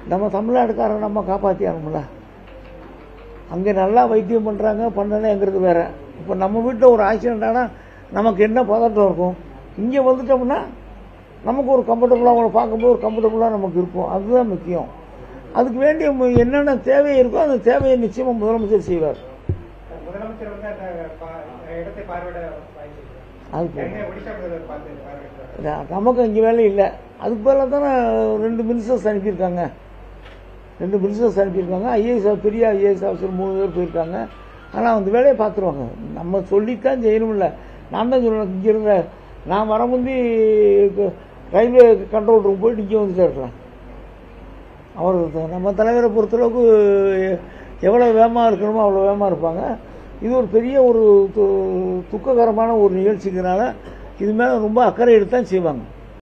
நம்ம தமிழ்நாட்டுக்காரன் நம்ம காப்பாற்றி ஆகணும்ல அங்கே நல்லா வைத்தியம் பண்ணுறாங்க பண்ணலைங்கிறது வேற இப்போ நம்ம வீட்டில் ஒரு ஆக்சிடென்ட் ஆனால் நமக்கு என்ன பதட்டம் இருக்கும் இங்கே வந்துட்டோம்னா நமக்கு ஒரு கம்ஃபர்டபுளாக அவங்கள பார்க்கும்போது ஒரு கம்ஃபர்டபுளாக நமக்கு இருக்கும் அதுதான் முக்கியம் அதுக்கு வேண்டிய மு- என்னென்ன தேவை இருக்கோ அந்த தேவையை நிச்சயமாக முதலமைச்சர் செய்வார் முதலமைச்சர் வந்து அந்த பா- இடத்தை பார்வையிட வாய்ப்பு அது போதும். ஏற்கனவே ஒடிஷா முதல்வர் பார்த்து பார்வையிட்டார் இல்ல, நமக்கு இங்கே வேலை இல்லை அதுக்கு பதிலாக தானே ரெண்டு மினிஸ்டர்ஸ் அனுப்பியிருக்காங்க ரெண்டு மினிஸ்டர்ஸ் அனுப்பியிருக்காங்க ஐஏஎஸ் பெரிய ஐஏஎஸ் ஆஃபீஸர் மூணு பேர் போயிருக்காங்க ஆனால் அந்த வேலையை பார்த்துருவாங்க நம்ம சொல்லித்தான் செய்யணும்ல நான் தான் சொல்லுவேன் இங்கே இருந்த நான் வர முந்தி க- ரயில்வே கண்ட்ரோல் ரூம் போயிட்டு இங்கே வந்து சேர்றேன் அவர் த- நம்ம தலைவரை பொறுத்தளவுக்கு எவ்வளோ வேகமாக இருக்கணுமோ அவ்வளோ வேகமாக இருப்பாங்க இது ஒரு பெரிய ஒரு து- துக்ககரமான ஒரு நிகழ்ச்சிங்கிறனால இது மேலே ரொம்ப அக்கறை எடுத்து தான் செய்வாங்க